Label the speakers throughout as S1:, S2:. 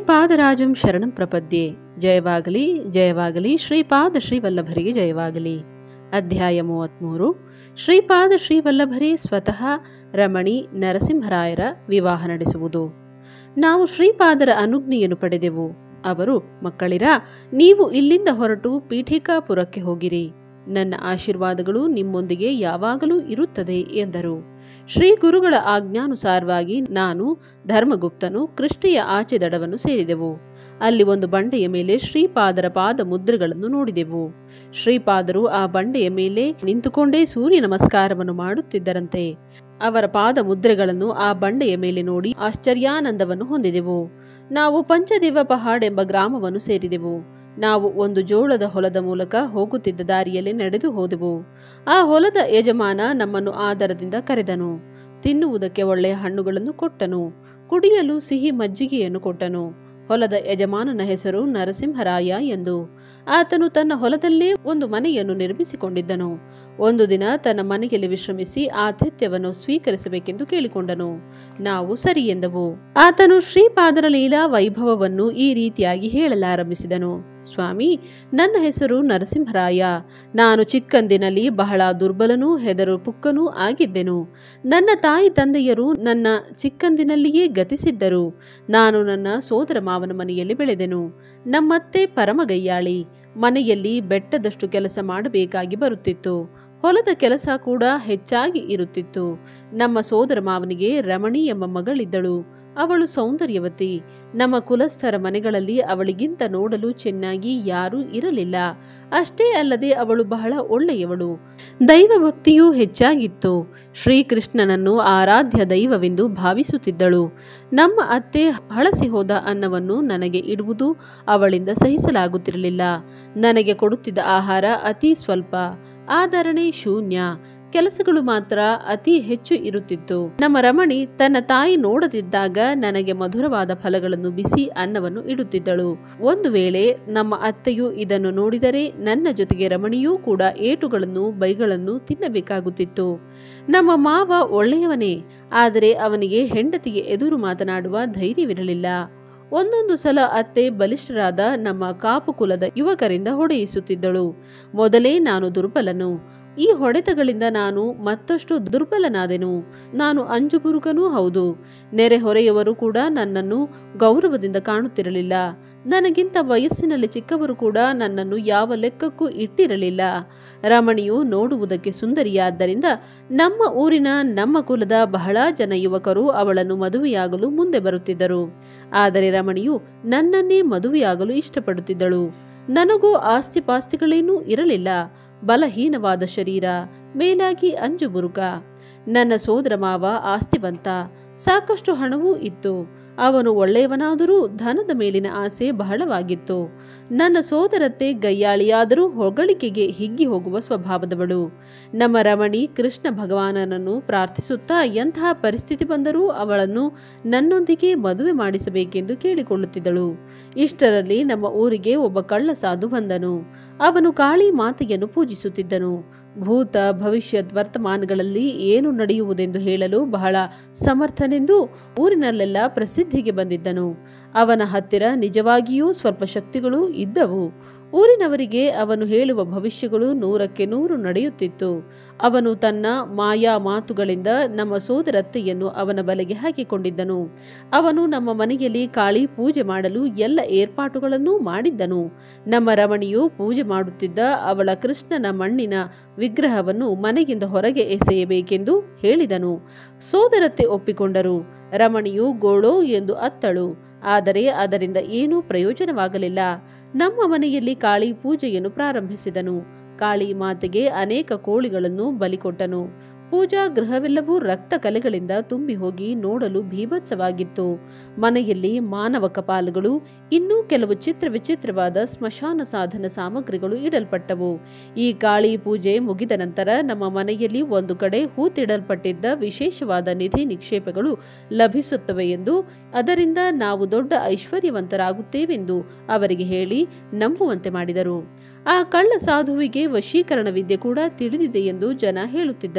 S1: ಶ್ರೀಪಾದರಾಜಂ ಶರಣಂ ಪ್ರಪದ್ಯೆ ಜಯವಾಗಲಿ ಜಯವಾಗಲಿ ಶ್ರೀಪಾದ ಶ್ರೀವಲ್ಲಭರಿಗೆ ಜಯವಾಗಲಿ ಅಧ್ಯಾಯ ಮೂವತ್ತ್ಮೂರು ಶ್ರೀಪಾದ ಶ್ರೀವಲ್ಲಭರೇ ಸ್ವತಃ ರಮಣಿ ನರಸಿಂಹರಾಯರ ವಿವಾಹ ನಡೆಸುವುದು ನಾವು ಶ್ರೀಪಾದರ ಅನುಜ್ಞೆಯನ್ನು ಪಡೆದೆವು ಅವರು ಮಕ್ಕಳಿರ ನೀವು ಇಲ್ಲಿಂದ ಹೊರಟು ಪೀಠಿಕಾಪುರಕ್ಕೆ ಹೋಗಿರಿ ನನ್ನ ಆಶೀರ್ವಾದಗಳು ನಿಮ್ಮೊಂದಿಗೆ ಯಾವಾಗಲೂ ಇರುತ್ತದೆ ಎಂದರು ಶ್ರೀ ಗುರುಗಳ ಆಜ್ಞಾನುಸಾರವಾಗಿ ನಾನು ಧರ್ಮಗುಪ್ತನು ಕೃಷ್ಣೆಯ ಆಚೆ ದಡವನ್ನು ಸೇರಿದೆವು ಅಲ್ಲಿ ಒಂದು ಬಂಡೆಯ ಮೇಲೆ ಶ್ರೀಪಾದರ ಪಾದ ಮುದ್ರೆಗಳನ್ನು ನೋಡಿದೆವು ಶ್ರೀಪಾದರು ಆ ಬಂಡೆಯ ಮೇಲೆ ನಿಂತುಕೊಂಡೇ ಸೂರ್ಯ ನಮಸ್ಕಾರವನ್ನು ಮಾಡುತ್ತಿದ್ದರಂತೆ ಅವರ ಪಾದ ಮುದ್ರೆಗಳನ್ನು ಆ ಬಂಡೆಯ ಮೇಲೆ ನೋಡಿ ಆಶ್ಚರ್ಯಾನಂದವನ್ನು ಹೊಂದಿದೆವು ನಾವು ಪಂಚದೇವ ಪಹಾಡ್ ಎಂಬ ಗ್ರಾಮವನ್ನು ಸೇರಿದೆವು ನಾವು ಒಂದು ಜೋಳದ ಹೊಲದ ಮೂಲಕ ಹೋಗುತ್ತಿದ್ದ ದಾರಿಯಲ್ಲಿ ನಡೆದು ಹೋದೆವು ಆ ಹೊಲದ ಯಜಮಾನ ನಮ್ಮನ್ನು ಆದರದಿಂದ ಕರೆದನು ತಿನ್ನುವುದಕ್ಕೆ ಒಳ್ಳೆಯ ಹಣ್ಣುಗಳನ್ನು ಕೊಟ್ಟನು ಕುಡಿಯಲು ಸಿಹಿ ಮಜ್ಜಿಗೆಯನ್ನು ಕೊಟ್ಟನು ಹೊಲದ ಯಜಮಾನನ ಹೆಸರು ನರಸಿಂಹರಾಯ ಎಂದು ಆತನು ತನ್ನ ಹೊಲದಲ್ಲೇ ಒಂದು ಮನೆಯನ್ನು ನಿರ್ಮಿಸಿಕೊಂಡಿದ್ದನು ಒಂದು ದಿನ ತನ್ನ ಮನೆಯಲ್ಲಿ ವಿಶ್ರಮಿಸಿ ಆತಿಥ್ಯವನ್ನು ಸ್ವೀಕರಿಸಬೇಕೆಂದು ಕೇಳಿಕೊಂಡನು ನಾವು ಸರಿ ಎಂದವು ಆತನು ಶ್ರೀಪಾದರ ಲೀಲಾ ವೈಭವವನ್ನು ಈ ರೀತಿಯಾಗಿ ಹೇಳಲಾರಂಭಿಸಿದನು ಸ್ವಾಮಿ ನನ್ನ ಹೆಸರು ನರಸಿಂಹರಾಯ ನಾನು ಚಿಕ್ಕಂದಿನಲ್ಲಿ ಬಹಳ ದುರ್ಬಲನೂ ಹೆದರು ಪುಕ್ಕನೂ ಆಗಿದ್ದೆನು ನನ್ನ ತಾಯಿ ತಂದೆಯರು ನನ್ನ ಚಿಕ್ಕಂದಿನಲ್ಲಿಯೇ ಗತಿಸಿದ್ದರು ನಾನು ನನ್ನ ಸೋದರ ಮಾವನ ಮನೆಯಲ್ಲಿ ಬೆಳೆದೆನು ನಮ್ಮತ್ತೆ ಪರಮಗಯ್ಯಾಳಿ ಮನೆಯಲ್ಲಿ ಬೆಟ್ಟದಷ್ಟು ಕೆಲಸ ಮಾಡಬೇಕಾಗಿ ಬರುತ್ತಿತ್ತು ಹೊಲದ ಕೆಲಸ ಕೂಡ ಹೆಚ್ಚಾಗಿ ಇರುತ್ತಿತ್ತು ನಮ್ಮ ಸೋದರ ಮಾವನಿಗೆ ರಮಣಿ ಎಂಬ ಮಗಳಿದ್ದಳು ಅವಳು ಸೌಂದರ್ಯವತಿ ನಮ್ಮ ಕುಲಸ್ಥರ ಮನೆಗಳಲ್ಲಿ ಅವಳಿಗಿಂತ ನೋಡಲು ಚೆನ್ನಾಗಿ ಯಾರೂ ಇರಲಿಲ್ಲ ಅಷ್ಟೇ ಅಲ್ಲದೆ ಅವಳು ಬಹಳ ಒಳ್ಳೆಯವಳು ದೈವಭಕ್ತಿಯೂ ಹೆಚ್ಚಾಗಿತ್ತು ಶ್ರೀಕೃಷ್ಣನನ್ನು ಆರಾಧ್ಯ ದೈವವೆಂದು ಭಾವಿಸುತ್ತಿದ್ದಳು ನಮ್ಮ ಅತ್ತೆ ಹಳಸಿ ಹೋದ ಅನ್ನವನ್ನು ನನಗೆ ಇಡುವುದು ಅವಳಿಂದ ಸಹಿಸಲಾಗುತ್ತಿರಲಿಲ್ಲ ನನಗೆ ಕೊಡುತ್ತಿದ್ದ ಆಹಾರ ಅತಿ ಸ್ವಲ್ಪ ಆಧರಣೆ ಶೂನ್ಯ ಕೆಲಸಗಳು ಮಾತ್ರ ಅತಿ ಹೆಚ್ಚು ಇರುತ್ತಿತ್ತು ನಮ್ಮ ರಮಣಿ ತನ್ನ ತಾಯಿ ನೋಡದಿದ್ದಾಗ ನನಗೆ ಮಧುರವಾದ ಫಲಗಳನ್ನು ಬಿಸಿ ಅನ್ನವನ್ನು ಇಡುತ್ತಿದ್ದಳು ಒಂದು ವೇಳೆ ನಮ್ಮ ಅತ್ತೆಯು ಇದನ್ನು ನೋಡಿದರೆ ನನ್ನ ಜೊತೆಗೆ ರಮಣಿಯೂ ಕೂಡ ಏಟುಗಳನ್ನು ಬೈಗಳನ್ನು ತಿನ್ನಬೇಕಾಗುತ್ತಿತ್ತು ನಮ್ಮ ಮಾವ ಒಳ್ಳೆಯವನೇ ಆದರೆ ಅವನಿಗೆ ಹೆಂಡತಿಗೆ ಎದುರು ಮಾತನಾಡುವ ಧೈರ್ಯವಿರಲಿಲ್ಲ ಒಂದೊಂದು ಸಲ ಅತ್ತೆ ಬಲಿಷ್ಠರಾದ ನಮ್ಮ ಕಾಪು ಕುಲದ ಯುವಕರಿಂದ ಹೊಡೆಯಿಸುತ್ತಿದ್ದಳು ಮೊದಲೇ ನಾನು ದುರ್ಬಲನು ಈ ಹೊಡೆತಗಳಿಂದ ನಾನು ಮತ್ತಷ್ಟು ದುರ್ಬಲನಾದೆನು ನಾನು ಅಂಜುಬುರುಗನೂ ಹೌದು ನೆರೆಹೊರೆಯವರು ಕೂಡ ನನ್ನನ್ನು ಗೌರವದಿಂದ ಕಾಣುತ್ತಿರಲಿಲ್ಲ ನನಗಿಂತ ವಯಸ್ಸಿನಲ್ಲಿ ಚಿಕ್ಕವರು ಕೂಡ ನನ್ನನ್ನು ಯಾವ ಲೆಕ್ಕಕ್ಕೂ ಇಟ್ಟಿರಲಿಲ್ಲ ರಮಣಿಯು ನೋಡುವುದಕ್ಕೆ ಸುಂದರಿಯಾದ್ದರಿಂದ ನಮ್ಮ ಊರಿನ ನಮ್ಮ ಕುಲದ ಬಹಳ ಜನ ಯುವಕರು ಅವಳನ್ನು ಮದುವೆಯಾಗಲು ಮುಂದೆ ಬರುತ್ತಿದ್ದರು ಆದರೆ ರಮಣಿಯು ನನ್ನನ್ನೇ ಮದುವೆಯಾಗಲು ಇಷ್ಟಪಡುತ್ತಿದ್ದಳು ನನಗೂ ಆಸ್ತಿಪಾಸ್ತಿಗಳೇನೂ ಇರಲಿಲ್ಲ ಬಲಹೀನವಾದ ಶರೀರ ಮೇಲಾಗಿ ಅಂಜುಬುರುಕ ನನ್ನ ಸೋದರ ಮಾವ ಆಸ್ತಿವಂತ ಸಾಕಷ್ಟು ಹಣವೂ ಇತ್ತು ಅವನು ಒಳ್ಳೆಯವನಾದರೂ ಧನದ ಮೇಲಿನ ಆಸೆ ಬಹಳವಾಗಿತ್ತು ನನ್ನ ಸೋದರತ್ತೆ ಗಯ್ಯಾಳಿಯಾದರೂ ಹೊಗಳಿಕೆಗೆ ಹಿಗ್ಗಿ ಹೋಗುವ ಸ್ವಭಾವದವಳು ನಮ್ಮ ರಮಣಿ ಕೃಷ್ಣ ಭಗವಾನನನ್ನು ಪ್ರಾರ್ಥಿಸುತ್ತಾ ಎಂತಹ ಪರಿಸ್ಥಿತಿ ಬಂದರೂ ಅವಳನ್ನು ನನ್ನೊಂದಿಗೆ ಮದುವೆ ಮಾಡಿಸಬೇಕೆಂದು ಕೇಳಿಕೊಳ್ಳುತ್ತಿದ್ದಳು ಇಷ್ಟರಲ್ಲಿ ನಮ್ಮ ಊರಿಗೆ ಒಬ್ಬ ಕಳ್ಳ ಸಾಧು ಬಂದನು ಅವನು ಕಾಳಿ ಮಾತೆಯನ್ನು ಪೂಜಿಸುತ್ತಿದ್ದನು ಭೂತ ಭವಿಷ್ಯತ್ ವರ್ತಮಾನಗಳಲ್ಲಿ ಏನು ನಡೆಯುವುದೆಂದು ಹೇಳಲು ಬಹಳ ಸಮರ್ಥನೆಂದು ಊರಿನಲ್ಲೆಲ್ಲ ಪ್ರಸಿದ್ಧಿಗೆ ಬಂದಿದ್ದನು ಅವನ ಹತ್ತಿರ ನಿಜವಾಗಿಯೂ ಸ್ವಲ್ಪ ಶಕ್ತಿಗಳು ಇದ್ದವು ಊರಿನವರಿಗೆ ಅವನು ಹೇಳುವ ಭವಿಷ್ಯಗಳು ನೂರಕ್ಕೆ ನೂರು ನಡೆಯುತ್ತಿತ್ತು ಅವನು ತನ್ನ ಮಾಯಾ ಮಾತುಗಳಿಂದ ನಮ್ಮ ಸೋದರತ್ತೆಯನ್ನು ಅವನ ಬಲೆಗೆ ಹಾಕಿಕೊಂಡಿದ್ದನು ಅವನು ನಮ್ಮ ಮನೆಯಲ್ಲಿ ಕಾಳಿ ಪೂಜೆ ಮಾಡಲು ಎಲ್ಲ ಏರ್ಪಾಟುಗಳನ್ನೂ ಮಾಡಿದ್ದನು ನಮ್ಮ ರಮಣಿಯು ಪೂಜೆ ಮಾಡುತ್ತಿದ್ದ ಅವಳ ಕೃಷ್ಣನ ಮಣ್ಣಿನ ವಿಗ್ರಹವನ್ನು ಮನೆಗಿಂದ ಹೊರಗೆ ಎಸೆಯಬೇಕೆಂದು ಹೇಳಿದನು ಸೋದರತ್ತೆ ಒಪ್ಪಿಕೊಂಡರು ರಮಣಿಯು ಗೋಳೋ ಎಂದು ಅತ್ತಳು ಆದರೆ ಅದರಿಂದ ಏನೂ ಪ್ರಯೋಜನವಾಗಲಿಲ್ಲ ನಮ್ಮ ಮನೆಯಲ್ಲಿ ಕಾಳಿ ಪೂಜೆಯನ್ನು ಪ್ರಾರಂಭಿಸಿದನು ಕಾಳಿ ಮಾತೆಗೆ ಅನೇಕ ಕೋಳಿಗಳನ್ನು ಬಲಿಕೊಟ್ಟನು ಪೂಜಾ ಗೃಹವೆಲ್ಲವೂ ರಕ್ತ ಕಲೆಗಳಿಂದ ತುಂಬಿ ಹೋಗಿ ನೋಡಲು ಭೀಭತ್ಸವಾಗಿತ್ತು ಮನೆಯಲ್ಲಿ ಮಾನವ ಕಪಾಲುಗಳು ಇನ್ನೂ ಕೆಲವು ಚಿತ್ರ ವಿಚಿತ್ರವಾದ ಸ್ಮಶಾನ ಸಾಧನ ಸಾಮಗ್ರಿಗಳು ಇಡಲ್ಪಟ್ಟವು ಈ ಕಾಳಿ ಪೂಜೆ ಮುಗಿದ ನಂತರ ನಮ್ಮ ಮನೆಯಲ್ಲಿ ಒಂದು ಕಡೆ ಹೂತಿಡಲ್ಪಟ್ಟಿದ್ದ ವಿಶೇಷವಾದ ನಿಧಿ ನಿಕ್ಷೇಪಗಳು ಲಭಿಸುತ್ತವೆ ಎಂದು ಅದರಿಂದ ನಾವು ದೊಡ್ಡ ಐಶ್ವರ್ಯವಂತರಾಗುತ್ತೇವೆಂದು ಅವರಿಗೆ ಹೇಳಿ ನಂಬುವಂತೆ ಮಾಡಿದರು ಆ ಕಳ್ಳ ಸಾಧುವಿಗೆ ವಶೀಕರಣ ವಿದ್ಯೆ ಕೂಡ ತಿಳಿದಿದೆ ಎಂದು ಜನ ಹೇಳುತ್ತಿದ್ದರು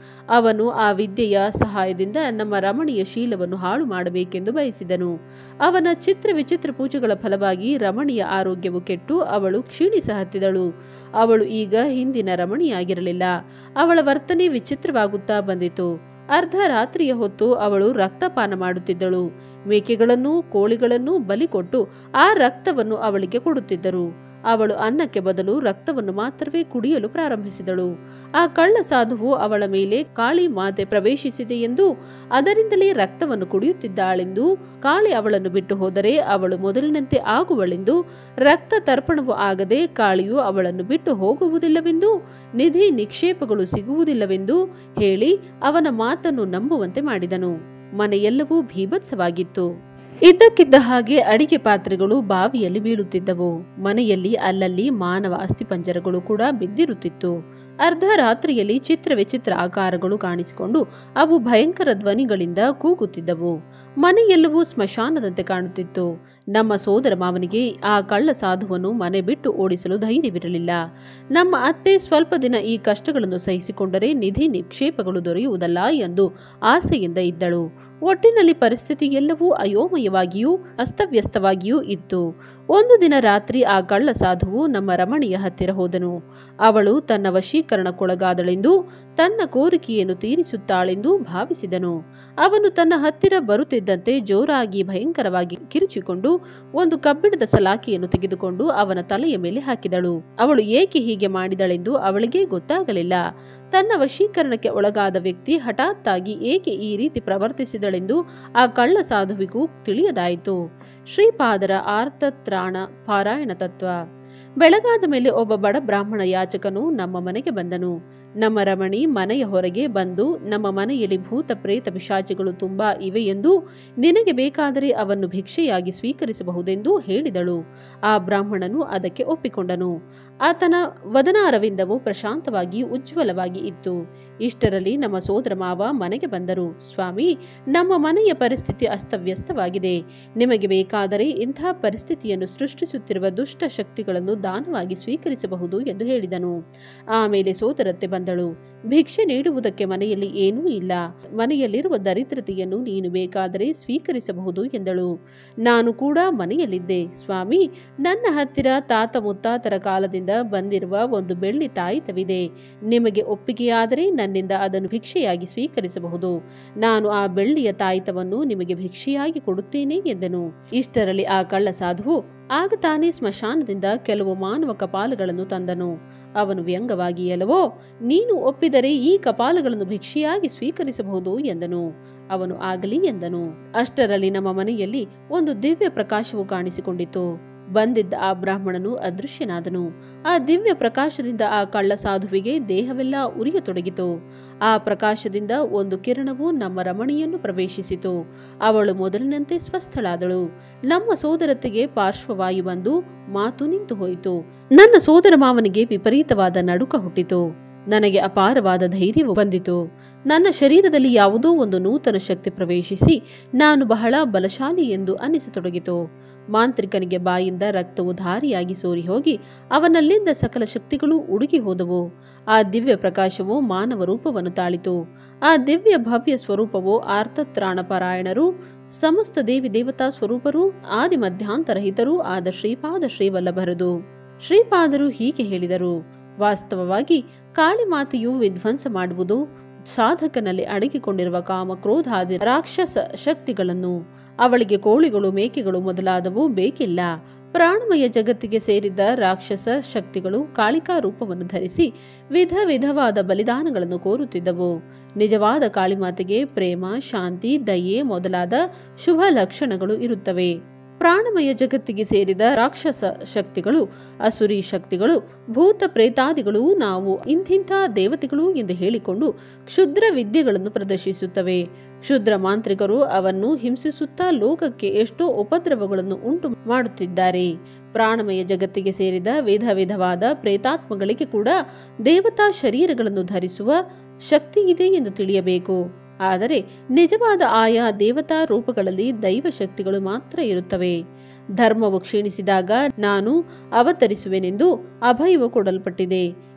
S1: ಅವನು ಆ ವಿದ್ಯೆಯ ಸಹಾಯದಿಂದ ನಮ್ಮ ರಮಣಿಯ ಶೀಲವನ್ನು ಹಾಳು ಮಾಡಬೇಕೆಂದು ಬಯಸಿದನು ಅವನ ಚಿತ್ರ ವಿಚಿತ್ರ ಪೂಜೆಗಳ ಫಲವಾಗಿ ರಮಣಿಯ ಆರೋಗ್ಯವು ಕೆಟ್ಟು ಅವಳು ಕ್ಷೀಣಿಸ ಹತ್ತಿದಳು ಅವಳು ಈಗ ಹಿಂದಿನ ರಮಣಿಯಾಗಿರಲಿಲ್ಲ ಅವಳ ವರ್ತನೆ ವಿಚಿತ್ರವಾಗುತ್ತಾ ಬಂದಿತು ಅರ್ಧ ರಾತ್ರಿಯ ಹೊತ್ತು ಅವಳು ರಕ್ತಪಾನ ಮಾಡುತ್ತಿದ್ದಳು ಮೇಕೆಗಳನ್ನು ಕೋಳಿಗಳನ್ನು ಬಲಿ ಕೊಟ್ಟು ಆ ರಕ್ತವನ್ನು ಅವಳಿಗೆ ಕೊಡುತ್ತಿದ್ದರು ಅವಳು ಅನ್ನಕ್ಕೆ ಬದಲು ರಕ್ತವನ್ನು ಮಾತ್ರವೇ ಕುಡಿಯಲು ಪ್ರಾರಂಭಿಸಿದಳು ಆ ಕಳ್ಳ ಸಾಧುವು ಅವಳ ಮೇಲೆ ಕಾಳಿ ಮಾತೆ ಪ್ರವೇಶಿಸಿದೆ ಎಂದು ಅದರಿಂದಲೇ ರಕ್ತವನ್ನು ಕುಡಿಯುತ್ತಿದ್ದಾಳೆಂದು ಕಾಳಿ ಅವಳನ್ನು ಬಿಟ್ಟು ಹೋದರೆ ಅವಳು ಮೊದಲಿನಂತೆ ಆಗುವಳೆಂದು ರಕ್ತ ತರ್ಪಣವು ಆಗದೆ ಕಾಳಿಯು ಅವಳನ್ನು ಬಿಟ್ಟು ಹೋಗುವುದಿಲ್ಲವೆಂದು ನಿಧಿ ನಿಕ್ಷೇಪಗಳು ಸಿಗುವುದಿಲ್ಲವೆಂದು ಹೇಳಿ ಅವನ ಮಾತನ್ನು ನಂಬುವಂತೆ ಮಾಡಿದನು ಮನೆಯೆಲ್ಲವೂ ಭೀಭತ್ಸವಾಗಿತ್ತು ಇದ್ದಕ್ಕಿದ್ದ ಹಾಗೆ ಅಡಿಗೆ ಪಾತ್ರೆಗಳು ಬಾವಿಯಲ್ಲಿ ಬೀಳುತ್ತಿದ್ದವು ಮನೆಯಲ್ಲಿ ಅಲ್ಲಲ್ಲಿ ಮಾನವ ಅಸ್ಥಿಪಂಜರಗಳು ಕೂಡ ಬಿದ್ದಿರುತ್ತಿತ್ತು ಅರ್ಧ ರಾತ್ರಿಯಲ್ಲಿ ಚಿತ್ರ ವಿಚಿತ್ರ ಆಕಾರಗಳು ಕಾಣಿಸಿಕೊಂಡು ಅವು ಭಯಂಕರ ಧ್ವನಿಗಳಿಂದ ಕೂಗುತ್ತಿದ್ದವು ಮನೆಯೆಲ್ಲವೂ ಸ್ಮಶಾನದಂತೆ ಕಾಣುತ್ತಿತ್ತು ನಮ್ಮ ಸೋದರ ಮಾವನಿಗೆ ಆ ಕಳ್ಳ ಸಾಧುವನ್ನು ಮನೆ ಬಿಟ್ಟು ಓಡಿಸಲು ಧೈರ್ಯವಿರಲಿಲ್ಲ ನಮ್ಮ ಅತ್ತೆ ಸ್ವಲ್ಪ ದಿನ ಈ ಕಷ್ಟಗಳನ್ನು ಸಹಿಸಿಕೊಂಡರೆ ನಿಧಿ ನಿಕ್ಷೇಪಗಳು ದೊರೆಯುವುದಲ್ಲ ಎಂದು ಆಸೆಯಿಂದ ಇದ್ದಳು ಒಟ್ಟಿನಲ್ಲಿ ಪರಿಸ್ಥಿತಿ ಎಲ್ಲವೂ ಅಯೋಮಯವಾಗಿಯೂ ಅಸ್ತವ್ಯಸ್ತವಾಗಿಯೂ ಇತ್ತು ಒಂದು ದಿನ ರಾತ್ರಿ ಆ ಕಳ್ಳ ಸಾಧುವು ನಮ್ಮ ರಮಣಿಯ ಹತ್ತಿರ ಹೋದನು ಅವಳು ತನ್ನ ವಶೀಕರಣಕ್ಕೊಳಗಾದಳೆಂದು ತನ್ನ ಕೋರಿಕೆಯನ್ನು ತೀರಿಸುತ್ತಾಳೆಂದು ಭಾವಿಸಿದನು ಅವನು ತನ್ನ ಹತ್ತಿರ ಬರುತ್ತಿದ್ದಂತೆ ಜೋರಾಗಿ ಭಯಂಕರವಾಗಿ ಕಿರುಚಿಕೊಂಡು ಒಂದು ಕಬ್ಬಿಣದ ಸಲಾಕೆಯನ್ನು ತೆಗೆದುಕೊಂಡು ಅವನ ತಲೆಯ ಮೇಲೆ ಹಾಕಿದಳು ಅವಳು ಏಕೆ ಹೀಗೆ ಮಾಡಿದಳೆಂದು ಅವಳಿಗೆ ಗೊತ್ತಾಗಲಿಲ್ಲ ತನ್ನ ವಶೀಕರಣಕ್ಕೆ ಒಳಗಾದ ವ್ಯಕ್ತಿ ಹಠಾತ್ತಾಗಿ ಏಕೆ ಈ ರೀತಿ ಪ್ರವರ್ತಿಸಿದಳೆಂದು ಆ ಕಳ್ಳ ಸಾಧುವಿಗೂ ತಿಳಿಯದಾಯಿತು ಶ್ರೀಪಾದರ ಆರ್ತತ್ರಾಣ ಪಾರಾಯಣ ತತ್ವ ಬೆಳಗಾದ ಮೇಲೆ ಒಬ್ಬ ಬಡ ಬ್ರಾಹ್ಮಣ ಯಾಚಕನು ನಮ್ಮ ಮನೆಗೆ ಬಂದನು ನಮ್ಮ ರಮಣಿ ಮನೆಯ ಹೊರಗೆ ಬಂದು ನಮ್ಮ ಮನೆಯಲ್ಲಿ ಭೂತ ಪ್ರೇತ ಪಿಶಾಚಿಗಳು ತುಂಬಾ ಇವೆ ಎಂದು ನಿನಗೆ ಬೇಕಾದರೆ ಅವನ್ನು ಭಿಕ್ಷೆಯಾಗಿ ಸ್ವೀಕರಿಸಬಹುದೆಂದು ಹೇಳಿದಳು ಆ ಬ್ರಾಹ್ಮಣನು ಅದಕ್ಕೆ ಒಪ್ಪಿಕೊಂಡನು ಆತನ ವದನಾರವಿಂದವು ಪ್ರಶಾಂತವಾಗಿ ಉಜ್ವಲವಾಗಿ ಇತ್ತು ಇಷ್ಟರಲ್ಲಿ ನಮ್ಮ ಸೋದರ ಮಾವ ಮನೆಗೆ ಬಂದರು ಸ್ವಾಮಿ ನಮ್ಮ ಮನೆಯ ಪರಿಸ್ಥಿತಿ ಅಸ್ತವ್ಯಸ್ತವಾಗಿದೆ ನಿಮಗೆ ಬೇಕಾದರೆ ಇಂಥ ಪರಿಸ್ಥಿತಿಯನ್ನು ಸೃಷ್ಟಿಸುತ್ತಿರುವ ದುಷ್ಟ ಶಕ್ತಿಗಳನ್ನು ದಾನವಾಗಿ ಸ್ವೀಕರಿಸಬಹುದು ಎಂದು ಹೇಳಿದನು ಆಮೇಲೆ ಸೋದರತ್ತೆ ಬಂದಳು ಭಿಕ್ಷೆ ನೀಡುವುದಕ್ಕೆ ಮನೆಯಲ್ಲಿ ಏನೂ ಇಲ್ಲ ಮನೆಯಲ್ಲಿರುವ ದರಿದ್ರತೆಯನ್ನು ನೀನು ಬೇಕಾದರೆ ಸ್ವೀಕರಿಸಬಹುದು ಎಂದಳು ನಾನು ಕೂಡ ಮನೆಯಲ್ಲಿದ್ದೆ ಸ್ವಾಮಿ ನನ್ನ ಹತ್ತಿರ ತಾತ ಮುತ್ತಾತರ ಕಾಲದಿಂದ ಬಂದಿರುವ ಒಂದು ಬೆಳ್ಳಿ ತಾಯಿತವಿದೆ ನಿಮಗೆ ಒಪ್ಪಿಗೆಯಾದರೆ ನನ್ನಿಂದ ಅದನ್ನು ಭಿಕ್ಷೆಯಾಗಿ ಸ್ವೀಕರಿಸಬಹುದು ನಾನು ಆ ಬೆಳ್ಳಿಯ ತಾಯಿತವನ್ನು ನಿಮಗೆ ಭಿಕ್ಷೆಯಾಗಿ ಕೊಡುತ್ತೇನೆ ಎಂದನು ಇಷ್ಟರಲ್ಲಿ ಆ ಕಳ್ಳ ಸಾಧುವು ಆಗ ತಾನೇ ಸ್ಮಶಾನದಿಂದ ಕೆಲವು ಮಾನವ ಕಪಾಲಗಳನ್ನು ತಂದನು ಅವನು ವ್ಯಂಗವಾಗಿ ಎಲವೋ ನೀನು ಒಪ್ಪಿದರೆ ಈ ಕಪಾಲಗಳನ್ನು ಭಿಕ್ಷೆಯಾಗಿ ಸ್ವೀಕರಿಸಬಹುದು ಎಂದನು ಅವನು ಆಗಲಿ ಎಂದನು ಅಷ್ಟರಲ್ಲಿ ನಮ್ಮ ಮನೆಯಲ್ಲಿ ಒಂದು ದಿವ್ಯ ಪ್ರಕಾಶವು ಕಾಣಿಸಿಕೊಂಡಿತು ಬಂದಿದ್ದ ಆ ಬ್ರಾಹ್ಮಣನು ಅದೃಶ್ಯನಾದನು ಆ ದಿವ್ಯ ಪ್ರಕಾಶದಿಂದ ಆ ಕಳ್ಳ ಸಾಧುವಿಗೆ ದೇಹವೆಲ್ಲ ಉರಿಯತೊಡಗಿತು ಆ ಪ್ರಕಾಶದಿಂದ ಒಂದು ಕಿರಣವು ನಮ್ಮ ರಮಣಿಯನ್ನು ಪ್ರವೇಶಿಸಿತು ಅವಳು ಮೊದಲಿನಂತೆ ಸ್ವಸ್ಥಳಾದಳು ನಮ್ಮ ಸೋದರತೆಗೆ ಪಾರ್ಶ್ವವಾಯು ಬಂದು ಮಾತು ನಿಂತು ಹೋಯಿತು ನನ್ನ ಸೋದರ ಮಾವನಿಗೆ ವಿಪರೀತವಾದ ನಡುಕ ಹುಟ್ಟಿತು ನನಗೆ ಅಪಾರವಾದ ಧೈರ್ಯವು ಬಂದಿತು ನನ್ನ ಶರೀರದಲ್ಲಿ ಯಾವುದೋ ಒಂದು ನೂತನ ಶಕ್ತಿ ಪ್ರವೇಶಿಸಿ ನಾನು ಬಹಳ ಬಲಶಾಲಿ ಎಂದು ಅನ್ನಿಸತೊಡಗಿತು ಮಾಂತ್ರಿಕನಿಗೆ ಬಾಯಿಂದ ರಕ್ತವು ಧಾರಿಯಾಗಿ ಸೋರಿ ಹೋಗಿ ಅವನಲ್ಲಿದ್ದ ಸಕಲ ಶಕ್ತಿಗಳು ಉಡುಗಿ ಹೋದವು ಆ ದಿವ್ಯ ಪ್ರಕಾಶವು ಮಾನವ ರೂಪವನ್ನು ತಾಳಿತು ಆ ದಿವ್ಯ ಭವ್ಯ ಸ್ವರೂಪವು ಆರ್ತತ್ರಾಣಪರಾಯಣರು ಸಮಸ್ತ ದೇವಿ ದೇವತಾ ಸ್ವರೂಪರು ಆದಿ ಮಧ್ಯಾಂತರಹಿತರೂ ಆದ ಶ್ರೀಪಾದ ಶ್ರೀವಲ್ಲಭರದು ಶ್ರೀಪಾದರು ಹೀಗೆ ಹೇಳಿದರು ವಾಸ್ತವವಾಗಿ ಕಾಳಿಮಾತೆಯು ವಿಧ್ವಂಸ ಮಾಡುವುದು ಸಾಧಕನಲ್ಲಿ ಅಡಗಿಕೊಂಡಿರುವ ಕಾಮ ಕ್ರೋಧಾದಿ ರಾಕ್ಷಸ ಶಕ್ತಿಗಳನ್ನು ಅವಳಿಗೆ ಕೋಳಿಗಳು ಮೇಕೆಗಳು ಮೊದಲಾದವು ಬೇಕಿಲ್ಲ ಪ್ರಾಣಮಯ ಜಗತ್ತಿಗೆ ಸೇರಿದ್ದ ರಾಕ್ಷಸ ಶಕ್ತಿಗಳು ಕಾಳಿಕಾ ರೂಪವನ್ನು ಧರಿಸಿ ವಿಧ ವಿಧವಾದ ಬಲಿದಾನಗಳನ್ನು ಕೋರುತ್ತಿದ್ದವು ನಿಜವಾದ ಕಾಳಿಮಾತೆಗೆ ಪ್ರೇಮ ಶಾಂತಿ ದಯೆ ಮೊದಲಾದ ಶುಭ ಲಕ್ಷಣಗಳು ಇರುತ್ತವೆ ಪ್ರಾಣಮಯ ಜಗತ್ತಿಗೆ ಸೇರಿದ ರಾಕ್ಷಸ ಶಕ್ತಿಗಳು ಅಸುರಿ ಶಕ್ತಿಗಳು ಭೂತ ಪ್ರೇತಾದಿಗಳು ನಾವು ಇಂಥಿಂಥ ದೇವತೆಗಳು ಎಂದು ಹೇಳಿಕೊಂಡು ಕ್ಷುದ್ರ ವಿದ್ಯೆಗಳನ್ನು ಪ್ರದರ್ಶಿಸುತ್ತವೆ ಕ್ಷುದ್ರ ಮಾಂತ್ರಿಕರು ಅವನ್ನು ಹಿಂಸಿಸುತ್ತಾ ಲೋಕಕ್ಕೆ ಎಷ್ಟೋ ಉಪದ್ರವಗಳನ್ನು ಉಂಟು ಮಾಡುತ್ತಿದ್ದಾರೆ ಪ್ರಾಣಮಯ ಜಗತ್ತಿಗೆ ಸೇರಿದ ವಿಧ ವಿಧವಾದ ಪ್ರೇತಾತ್ಮಗಳಿಗೆ ಕೂಡ ದೇವತಾ ಶರೀರಗಳನ್ನು ಧರಿಸುವ ಶಕ್ತಿ ಇದೆ ಎಂದು ತಿಳಿಯಬೇಕು ಆದರೆ ನಿಜವಾದ ಆಯಾ ದೇವತಾ ರೂಪಗಳಲ್ಲಿ ದೈವ ಶಕ್ತಿಗಳು ಮಾತ್ರ ಇರುತ್ತವೆ ಧರ್ಮವು ಕ್ಷೀಣಿಸಿದಾಗ ನಾನು ಅವತರಿಸುವೆನೆಂದು ಅಭಯವು ಕೊಡಲ್ಪಟ್ಟಿದೆ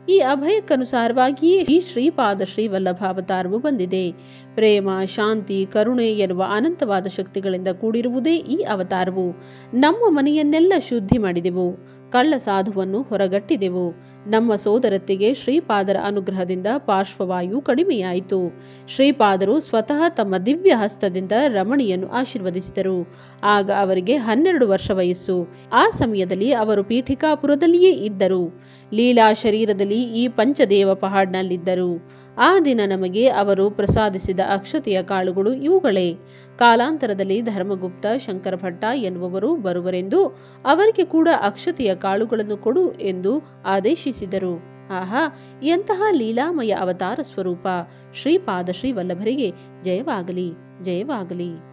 S1: ಈ ಅಭಯಕ್ಕನುಸಾರವಾಗಿಯೇ ಈ ಶ್ರೀಪಾದ ಶ್ರೀ ವಲ್ಲಭಾವತಾರವು ಬಂದಿದೆ ಪ್ರೇಮ ಶಾಂತಿ ಕರುಣೆ ಎನ್ನುವ ಅನಂತವಾದ ಶಕ್ತಿಗಳಿಂದ ಕೂಡಿರುವುದೇ ಈ ಅವತಾರವು ನಮ್ಮ ಮನೆಯನ್ನೆಲ್ಲ ಶುದ್ಧಿ ಮಾಡಿದೆವು ಕಳ್ಳ ಸಾಧುವನ್ನು ಹೊರಗಟ್ಟಿದೆವು ನಮ್ಮ ಸೋದರತ್ತಿಗೆ ಶ್ರೀಪಾದರ ಅನುಗ್ರಹದಿಂದ ಪಾರ್ಶ್ವವಾಯು ಕಡಿಮೆಯಾಯಿತು ಶ್ರೀಪಾದರು ಸ್ವತಃ ತಮ್ಮ ದಿವ್ಯ ಹಸ್ತದಿಂದ ರಮಣಿಯನ್ನು ಆಶೀರ್ವದಿಸಿದರು ಆಗ ಅವರಿಗೆ ಹನ್ನೆರಡು ವರ್ಷ ವಯಸ್ಸು ಆ ಸಮಯದಲ್ಲಿ ಅವರು ಪೀಠಿಕಾಪುರದಲ್ಲಿಯೇ ಇದ್ದರು ಲೀಲಾ ಶರೀರದಲ್ಲಿ ಈ ಪಂಚದೇವ ಪಹಾಡ್ನಲ್ಲಿದ್ದರು ಆ ದಿನ ನಮಗೆ ಅವರು ಪ್ರಸಾದಿಸಿದ ಅಕ್ಷತೆಯ ಕಾಳುಗಳು ಇವುಗಳೇ ಕಾಲಾಂತರದಲ್ಲಿ ಧರ್ಮಗುಪ್ತ ಶಂಕರ ಭಟ್ಟ ಎನ್ನುವವರು ಬರುವರೆಂದು ಅವರಿಗೆ ಕೂಡ ಅಕ್ಷತೆಯ ಕಾಳುಗಳನ್ನು ಕೊಡು ಎಂದು ಆದೇಶಿಸಿದರು ಆಹಾ ಎಂತಹ ಲೀಲಾಮಯ ಅವತಾರ ಸ್ವರೂಪ ಶ್ರೀಪಾದ ಶ್ರೀ ವಲ್ಲಭರಿಗೆ ಜಯವಾಗಲಿ ಜಯವಾಗಲಿ